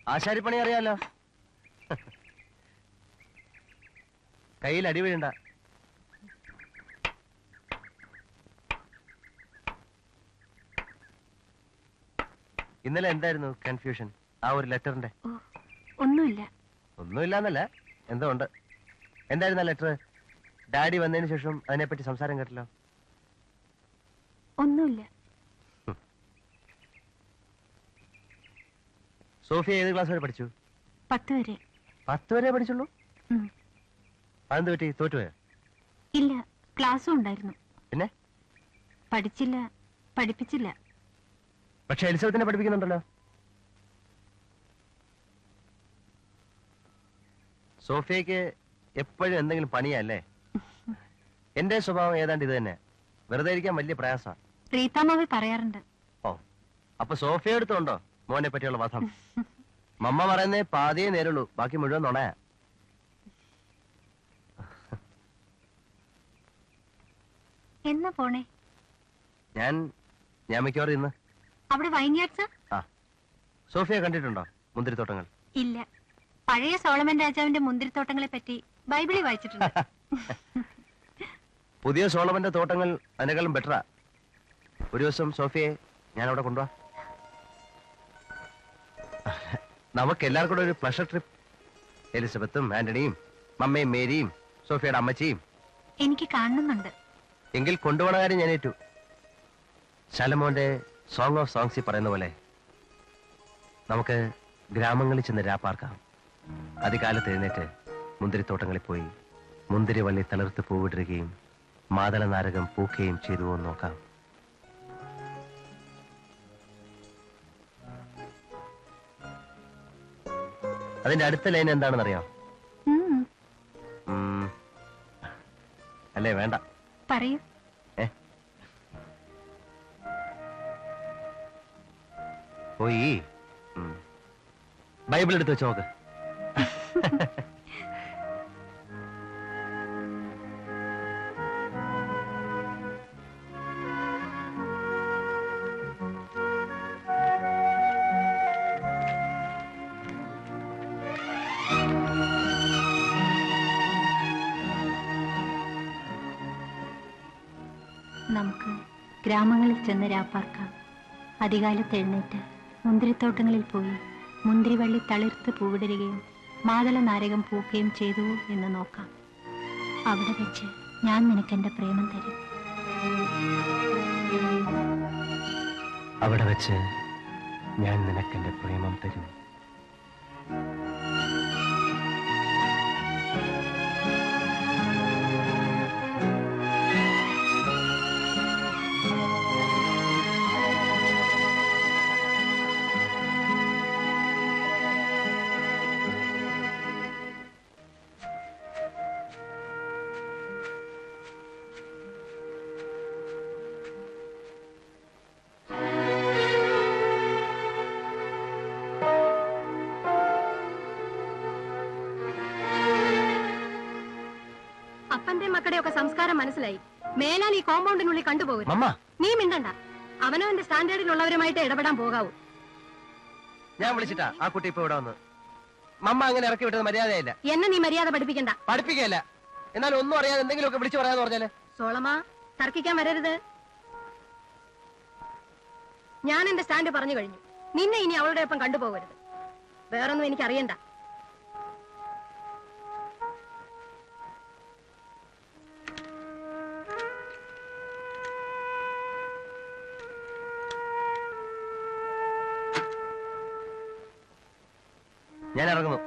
ആശാരിപ്പണി അറിയാലോ കയ്യിൽ അടി വീഴണ്ട ഇന്നലെ എന്തായിരുന്നു കൺഫ്യൂഷൻ ആ ഒരു ലെറ്ററിന്റെ ഓ ഒന്നുമില്ല ഒന്നുമില്ലാന്നല്ല എന്തോ ഉണ്ട് എന്തായിരുന്നു ആ ലെറ്റർ ഡാഡി വന്നതിന് ശേഷം അതിനെപ്പറ്റി സംസാരം കേട്ടല്ലോ ഒന്നുമില്ല സോഫിയ ഏത് ക്ലാസ് വരെ പഠിച്ചു പത്ത് വരെ പത്ത് വരെ പഠിച്ചുള്ളൂ ഉം. അതെന്ത് പറ്റി തോറ്റുപോയോ ഇല്ല ക്ലാസ്സും ഉണ്ടായിരുന്നു പിന്നെ പഠിച്ചില്ല പഠിപ്പിച്ചില്ല പക്ഷെ എലിസബത്തിനെ പഠിപ്പിക്കുന്നുണ്ടല്ലോ സോഫിയക്ക് എപ്പോഴും എന്തെങ്കിലും പണിയല്ലേ എന്റെ സ്വഭാവം ഏതാണ്ട് ഇത് തന്നെ വെറുതെ ഇരിക്കാൻ വലിയ പ്രയാസമാണ് റീതാമാവി പറയാറുണ്ട് ഓ അപ്പൊ സോഫിയ എടുത്തുണ്ടോ മോനെ പറ്റിയുള്ള വധം മമ്മ പറയുന്നേ പാതിയേ നേരുള്ളൂ ബാക്കി മുഴുവൻ നുണയാ എന്നാ പോണേ ഞാൻ ഞാൻ മിക്കവാറും ഇന്ന് അവിടെ വൈൻയാർഡ്സാ ആ സോഫിയ കണ്ടിട്ടുണ്ടോ മുന്തിരിത്തോട്ടങ്ങൾ ഇല്ല പഴയ സോളമൻ രാജാവിന്റെ മുന്തിരിത്തോട്ടങ്ങളെ പറ്റി ബൈബിളിൽ വായിച്ചിട്ടുണ്ട് പുതിയ സോളമന്റെ തോട്ടങ്ങൾ അതിനേക്കാളും ബെറ്ററാ ഒരു ദിവസം സോഫിയെ ഞാൻ അവിടെ കൊണ്ടുപോവാ നമുക്ക് എല്ലാവർക്കും കൂടെ ഒരു പ്ലഷർ ട്രിപ്പ് എലിസബത്തും ആന്റണിയും മമ്മയും മേരിയും സോഫിയയുടെ അമ്മച്ചിയും എനിക്ക് കാണുന്നുണ്ട് എങ്കിൽ കൊണ്ടുപോണ കാര്യം ഞാൻ ഏറ്റു ശലമോന്റെ സോങ് ഓഫ് സോങ്സിൽ പറയുന്ന പോലെ നമുക്ക് ഗ്രാമങ്ങളിൽ ചെന്ന് രാപ്പാർക്കാം അതികാലത്ത് എഴുന്നേറ്റ് മുന്തിരിത്തോട്ടങ്ങളിൽ പോയി മുന്തിരി വള്ളി തളിർത്ത് പൂവിടുകയും മാതള നാരകം പൂക്കുകയും ചെയ്തുവോ എന്ന് നോക്കാം അതിന്റെ അടുത്ത ലൈൻ എന്താണെന്ന് അറിയാം ഉം, അല്ലേ വേണ്ട പറയൂ ഏ പോയി ഉം. ബൈബിൾ എടുത്ത് വെച്ച് നോക്ക് നമുക്ക് ഗ്രാമങ്ങളിൽ ചെന്ന് രാപ്പാർക്കാം അധികാലത്ത് എഴുന്നേറ്റ് മുന്തിരിത്തോട്ടങ്ങളിൽ പോയി മുന്തിരിവള്ളി തളിർത്ത് പൂവിടരുകയും മാതള നാരകം പൂക്കുകയും ചെയ്തു എന്ന് നോക്കാം അവിടെ വെച്ച് ഞാൻ നിനക്കെന്റെ പ്രേമം തരും അവിടെ വെച്ച് ഞാൻ നിനക്കെന്റെ പ്രേമം തരും അപ്പന്റെ മക്കളുടെ ഒക്കെ സംസ്കാരം മനസ്സിലായി മേലാൽ ഈ കോമ്പൗണ്ടിനുള്ളിൽ കണ്ടുപോകും മമ്മ നീ മിണ്ടണ്ട അവനവന്റെ സ്റ്റാൻഡേർഡിലുള്ളവരുമായിട്ട് ഇടപെടാൻ പോകാവൂ ഞാൻ വിളിച്ചിട്ടാ ആ കുട്ടി ഇപ്പൊ ഇവിടെ വന്ന് മമ്മ അങ്ങനെ ഇറക്കി വിട്ടത് മര്യാദയില്ല എന്നെ നീ മര്യാദ പഠിപ്പിക്കണ്ട പഠിപ്പിക്കല്ല എന്നാൽ ഒന്നും അറിയാതെ എന്തെങ്കിലുമൊക്കെ വിളിച്ചു പറയാന്ന് പറഞ്ഞാല് സോളമ തർക്കിക്കാൻ വരരുത് ഞാൻ എന്റെ സ്റ്റാൻഡ് പറഞ്ഞു കഴിഞ്ഞു നിന്നെ ഇനി അവളുടെ ഒപ്പം കണ്ടുപോകരുത് വേറൊന്നും എനിക്ക് അറിയണ്ട ഞാൻ ഇറങ്ങുന്നു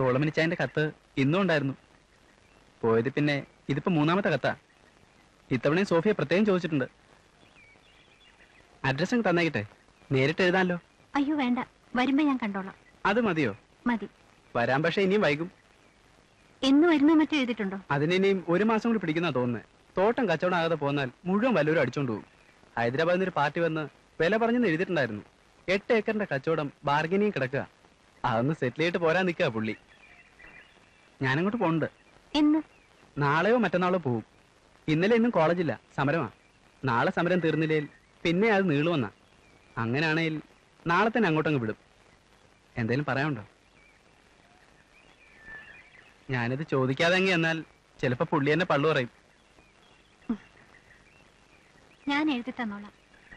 സോളമനിച്ചായന്റെ കത്ത് ഇന്നും ഉണ്ടായിരുന്നു പോയത് പിന്നെ ഇതിപ്പോ മൂന്നാമത്തെ കത്താ ഇത്തവണയും സോഫിയ പ്രത്യേകം ചോദിച്ചിട്ടുണ്ട് അഡ്രസ് അങ്ങ് തന്നേക്കട്ടെ നേരിട്ട് എഴുതാമല്ലോ അയ്യോ വേണ്ട വരുമ്പോ ഞാൻ കണ്ടോളാം അത് മതിയോ മതി വരാൻ പക്ഷെ ഇനിയും വൈകും എന്ന് വരുന്ന മറ്റോ എഴുതിയിട്ടുണ്ടോ അതിനിയും ഒരു മാസം കൂടി പിടിക്കുന്ന തോന്നുന്നത് തോട്ടം കച്ചവടം ആകാതെ പോന്നാൽ മുഴുവൻ വല്ലവരും അടിച്ചോണ്ട് പോകും ഹൈദരാബാദിൽ നിന്ന് ഒരു പാർട്ടി വന്ന് വില പറഞ്ഞെന്ന് എഴുതിയിട്ടുണ്ടായിരുന്നു എട്ട് ഏക്കറിന്റെ കച്ചവടം ബാർഗനിയും കിടക്കുക അതൊന്ന് സെറ്റിൽ ചെയ്തിട്ട് പോരാൻ നിൽക്കുക പുള്ളി ഞാനങ്ങോട്ട് പോണ്ട് എന്ന് നാളെയോ മറ്റന്നാളോ പോവും ഇന്നലെ ഇന്നും കോളേജില്ല സമരമാ നാളെ സമരം തീർന്നില്ലേൽ പിന്നെ അത് നീളുവന്ന അങ്ങനെയാണെങ്കിൽ നാളെ തന്നെ അങ്ങോട്ടങ്ങ് വിടും എന്തേലും പറയാനുണ്ടോ ഞാനിത് ചോദിക്കാതെ അങ്ങ് എന്നാൽ ചിലപ്പോ പുള്ളി എന്നെ പള്ളു പറയും ഞാൻ എഴുതി തന്നോളാം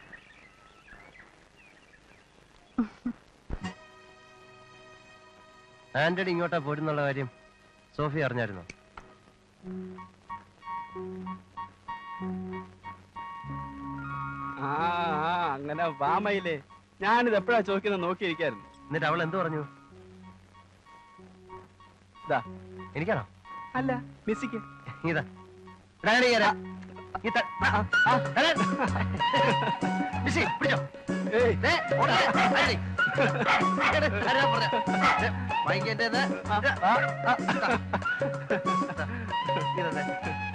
ആന്റണി ഇങ്ങോട്ടാ പോരുന്നുള്ള കാര്യം സോഫി അറിഞ്ഞായിരുന്നോ ആ ആ, അങ്ങനെ വാമയില്ലേ ഞാനിത് എപ്പോഴാ ചോദിക്കുന്നത് നോക്കിയിരിക്കായിരുന്നു എന്നിട്ട് അവൾ എന്ത് പറഞ്ഞു ഇതാ എനിക്കാണോ അല്ല മിസ്സിക്ക് ഇതാ എടാ, എടാ, ഈ തരാം. ഈ ത- ആ, ആ, ആ, എടാ. മിസ്സി, പിടിച്ചോ. ഏയ് ദേ, ഓടാ, ആന്റണി. എടാ, ആരാ പറഞ്ഞെ? ദേ, വാങ്ങിക്കേണ്ടത്. ആ, ആ, ആ, ഇതാ. ഇതാ. ഇതാ, ദേ.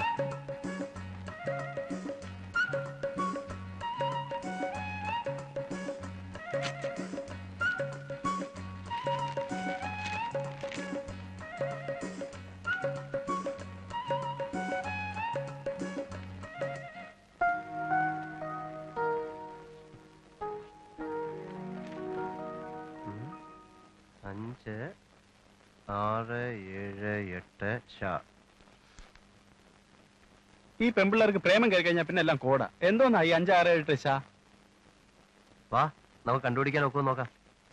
അഞ്ച് ആറ് ഏഴ് എട്ട് ഷാ ഈ പെമ്പിള്ളേർക്ക് പ്രേമം കയറി കഴിഞ്ഞാൽ പിന്നെ എല്ലാം കോട എന്തോന്നാ ഈ അഞ്ചാറ് എട്ട് ഷാ വാ നമുക്ക് കണ്ടുപിടിക്കാൻ നോക്കുമോ നോക്കാം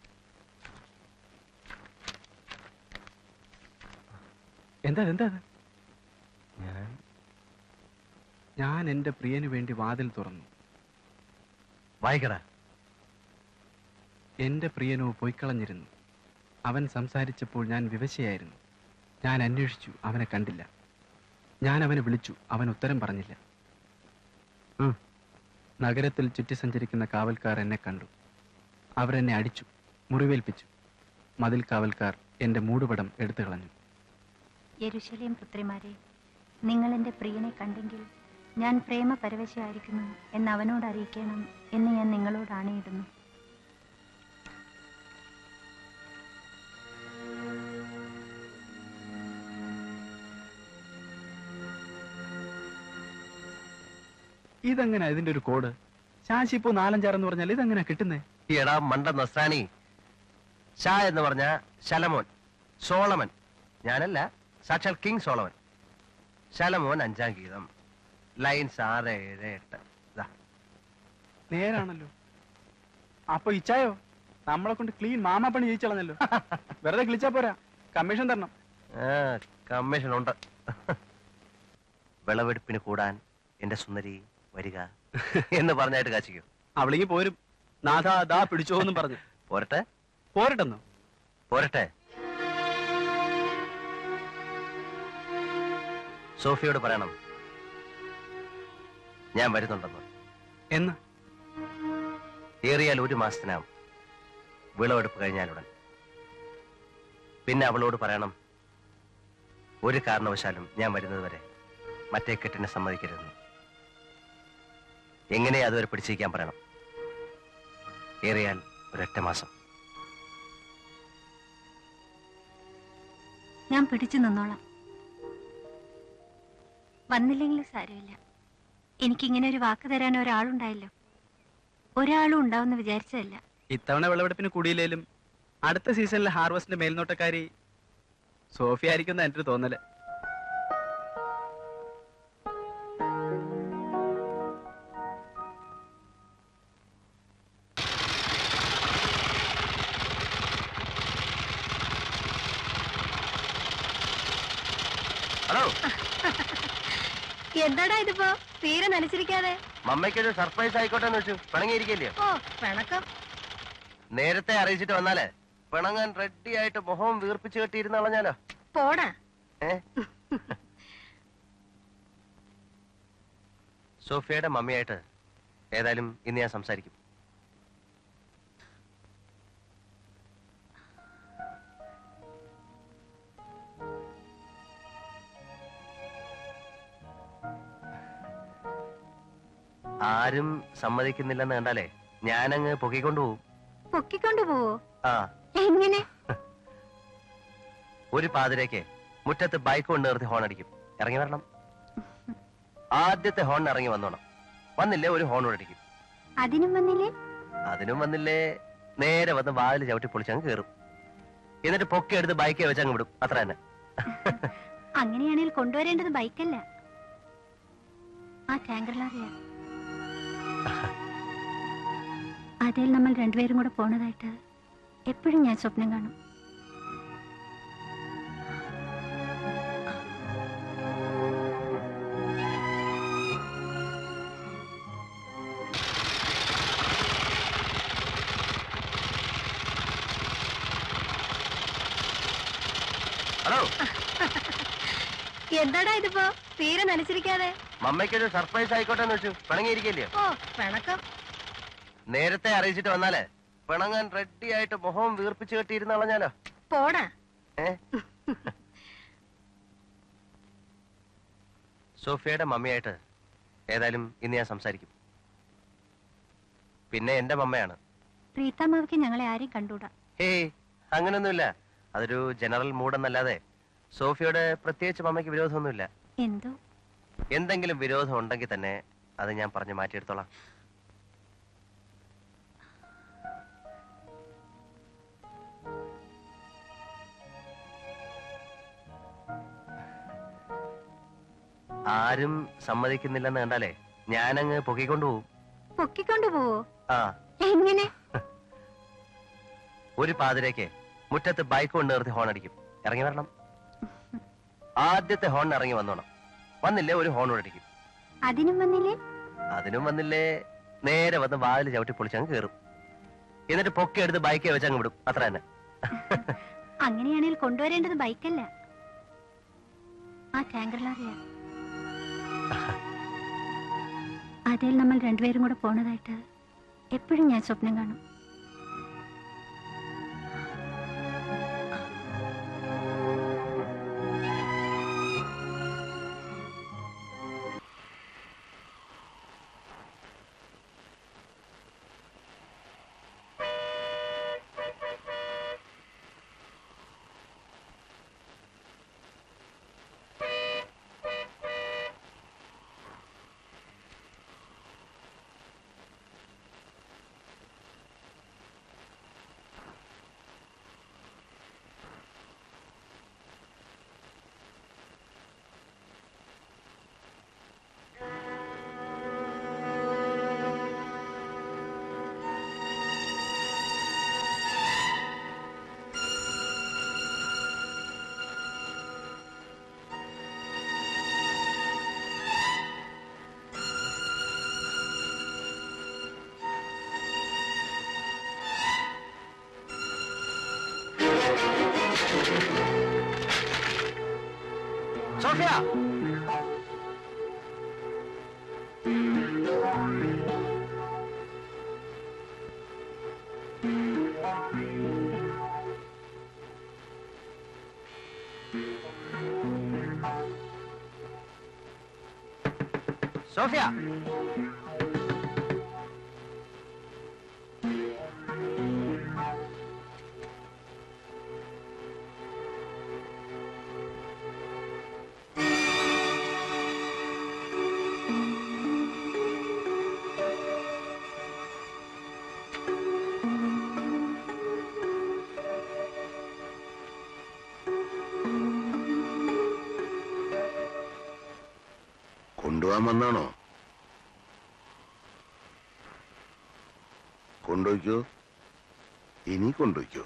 എന്താ എന്താ അത്? ഞാൻ ഞാൻ എന്റെ പ്രിയന് വേണ്ടി വാതിൽ തുറന്നു വായിക്കടാ എന്റെ പ്രിയനോ പൊയ്ക്കളഞ്ഞിരുന്നു അവൻ സംസാരിച്ചപ്പോൾ ഞാൻ വിവശയായിരുന്നു ഞാൻ അന്വേഷിച്ചു അവനെ കണ്ടില്ല ഞാൻ അവനെ വിളിച്ചു അവൻ ഉത്തരം പറഞ്ഞില്ല ഉം. നഗരത്തിൽ ചുറ്റി സഞ്ചരിക്കുന്ന കാവൽക്കാർ എന്നെ കണ്ടു അവരെന്നെ അടിച്ചു മുറിവേൽപ്പിച്ചു മതിൽ കാവൽക്കാർ എന്റെ മൂടുപടം എടുത്തു കളഞ്ഞു യെരുശലേം പുത്രിമാരെ നിങ്ങൾ എൻ്റെ പ്രിയനെ കണ്ടെങ്കിൽ ഞാൻ പ്രേമ പരവശയായിരിക്കുന്നു എന്ന് അവനോട് അറിയിക്കണം എന്ന് ഞാൻ നിങ്ങളോട് ആണയിടുന്നു ഇതെങ്ങനെ ഇതിന്റെ ഒരു കോഡ് ശാശി ഇപ്പോ നാലഞ്ചാറെന്ന് പറഞ്ഞാൽ ഇതെങ്ങനെ കിട്ടുന്നേ ഈ എടാ മണ്ട നസ്രാണി ഷാ എന്ന് പറഞ്ഞ ശലമോൻ സോളമൻ ഞാനല്ല സാക്ഷാൽ കിങ് സോളമൻ ശലമോൻ അഞ്ചാം ഗീതം ലൈൻസ് ആറ് ഏഴ് എട്ട് ഇതാ നേരാണല്ലോ അപ്പൊ ഇച്ചായോ നമ്മളെ കൊണ്ട് ക്ലീൻ മാമാപ്പണി ജയിച്ചളഞ്ഞല്ലോ വെറുതെ കിളിച്ചാ പോരാ കമ്മീഷൻ തരണം ആ, കമ്മീഷൻ ഉണ്ട് വിളവെടുപ്പിന് കൂടാൻ എന്റെ സുന്ദരി വരിക എന്ന് പറഞ്ഞായിട്ട് കാച്ചിക്കോ അവളിങ്ങി പോരും നാഥാ ദാ പിടിച്ചോ എന്നും പറഞ്ഞു പോരട്ടെ പോരട്ടെന്നോ പോരട്ടെ സോഫിയോട് പറയണം ഞാൻ വരുന്നുണ്ടെന്ന് എന്ന് ഏറിയാൽ ഒരു മാസത്തിനാവും വിളവെടുപ്പ് കഴിഞ്ഞാലുടൻ പിന്നെ അവളോട് പറയണം ഒരു കാരണവശാലും ഞാൻ വരുന്നത് വരെ മറ്റേ കെട്ടിനെ സമ്മതിക്കരുതെന്ന് എങ്ങനെ അതുവരെ പിടിച്ചിരിക്കാൻ പറയണം ഏറിയാൽ ഒരൊറ്റ മാസം ഞാൻ പിടിച്ചു നിന്നോളാം വന്നില്ലെങ്കിലും സാരമില്ല എനിക്കിങ്ങനെ ഒരു വാക്ക് തരാൻ ഒരാളുണ്ടായല്ലോ ഒരാളും ഉണ്ടാവുമെന്ന് വിചാരിച്ചതല്ല ഇത്തവണ വിളവെടുപ്പിന് കൂടിയില്ലേലും അടുത്ത സീസണിലെ ഹാർവസ്റ്റിന്റെ മേൽനോട്ടക്കാരി സോഫി ആയിരിക്കുന്ന എന്റെ ഒരു തോന്നല് ഹലോ എന്താടാ ഇതിപ്പോ തീരെ നനച്ചിരിക്കാതെ മമ്മയ്ക്കൊരു സർപ്രൈസ് ആയിക്കോട്ടെ എന്ന് വെച്ചു പിണങ്ങിയിരിക്കല്ലേ ഓ പിണക്കം നേരത്തെ അറിയിച്ചിട്ട് വന്നാലേ പിണങ്ങാൻ റെഡി ആയിട്ട് മുഖം വീർപ്പിച്ച് കെട്ടിയിരുന്ന് കളഞ്ഞാലോ പോടാ ഏ സോഫിയയുടെ മമ്മിയായിട്ട് ഏതായാലും ഇന്ന് ഞാൻ സംസാരിക്കും ആരും സമ്മതിക്കുന്നില്ലെന്ന് കണ്ടാലേ ഞാനങ്ങ് പൊക്കിക്കൊണ്ടു പോവും പൊക്കിക്കൊണ്ടു പോവോ ആ എങ്ങനെ ഒരു പാതിരേക്ക് മുറ്റത്ത് ബൈക്ക് കൊണ്ട് നിർത്തി ഹോൺ അടിക്കും ഇറങ്ങി വരണം ആദ്യത്തെ ഹോൺ ഇറങ്ങി വന്നോണം വന്നില്ലേ ഒരു ഹോൺ കൂടെ അടിക്കും അതിനും വന്നില്ലേ അതിനും വന്നില്ലേ നേരെ വന്ന് വാതിൽ ചവിട്ടി പൊളിച്ചങ്ങ് കയറും എന്നിട്ട് പൊക്കി എടുത്ത് ബൈക്കെ വെച്ചങ്ങ് വിടും അത്ര തന്നെ അങ്ങനെയാണെങ്കിൽ കൊണ്ടുവരേണ്ടത് ബൈക്കല്ല ആ ടാങ്കർ ലോറിയാ അതിൽ നമ്മൾ രണ്ടുപേരും കൂടെ പോണതായിട്ട് എപ്പോഴും ഞാൻ സ്വപ്നം കാണും ഹലോ എന്താടാ ഇതിപ്പോ തീരെ നനച്ചിരിക്കാതെ മമ്മയ്ക്കൊരു സർപ്രൈസ് ആയിക്കോട്ടെ എന്ന് വെച്ചു പിണങ്ങിയിരിക്കല്ലയോ ഓ പിണക്കം നേരത്തെ അറിയിച്ചിട്ട് വന്നാലേ പിണങ്ങാൻ റെഡി ആയിട്ട് മുഖം വീർപ്പിച്ച് കെട്ടിയിരുന്ന് കളഞ്ഞാലോ പോടാ ഏ സോഫിയയുടെ മമ്മിയായിട്ട് ഏതായാലും ഇന്ന് ഞാൻ സംസാരിക്കും പിന്നെ എന്റെ മമ്മയാണ് പ്രീതമാവയ്ക്ക് ഞങ്ങളെ ആരെയും കണ്ടൂടാ ഹേയ് അങ്ങനൊന്നുമില്ല അതൊരു ജനറൽ മൂഡെന്നല്ലാതെ സോഫിയോട് പ്രത്യേകിച്ച് മമ്മയ്ക്ക് വിരോധമൊന്നുമില്ല എന്തോ എന്തെങ്കിലും വിരോധം ഉണ്ടെങ്കിൽ തന്നെ അത് ഞാൻ പറഞ്ഞു മാറ്റിയെടുത്തോളാം ആരും സമ്മതിക്കുന്നില്ലെന്ന് കണ്ടാലേ ഞാനങ്ങ് പൊക്കിക്കൊണ്ടു പോവും പൊക്കിക്കൊണ്ടു പോവോ ആ എങ്ങനെ ഒരു പാതിരേക്ക് മുറ്റത്ത് ബൈക്ക് കൊണ്ട് നിർത്തി ഹോൺ അടിക്കും ഇറങ്ങി വരണം ആദ്യത്തെ ഹോൺ ഇറങ്ങി വന്നോണം വന്നില്ലേ ഒരു ഹോൺ കൂടെ അടിക്കും അതിനും വന്നില്ലേ അതിനും വന്നില്ലേ നേരെ വന്ന് വാതിൽ ചവിട്ടി പൊളിച്ചങ്ങ് കയറും എന്നിട്ട് പൊക്കി എടുത്ത് ബൈക്കെ വെച്ചങ്ങ് വിടും അത്ര തന്നെ അങ്ങനെയാണെങ്കിൽ കൊണ്ടുവരേണ്ടത് ബൈക്കല്ല ആ ടാങ്കർ ലോറിയാ അതിൽ നമ്മൾ രണ്ടുപേരും കൂടെ പോണതായിട്ട് എപ്പോഴും ഞാൻ സ്വപ്നം കാണും സോഫിയ സോഫിയ കൊണ്ടുപോകാൻ വന്നാണോ കൊണ്ടുപോയിക്കോ ഇനി കൊണ്ടുപോയിക്കോ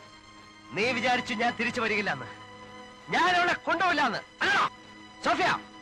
നീ വിചാരിച്ചു ഞാൻ തിരിച്ചു വരികില്ലെന്ന് ഞാൻ അവളെ കൊണ്ടുപോയില്ലെന്ന് ആണോ സോഫിയ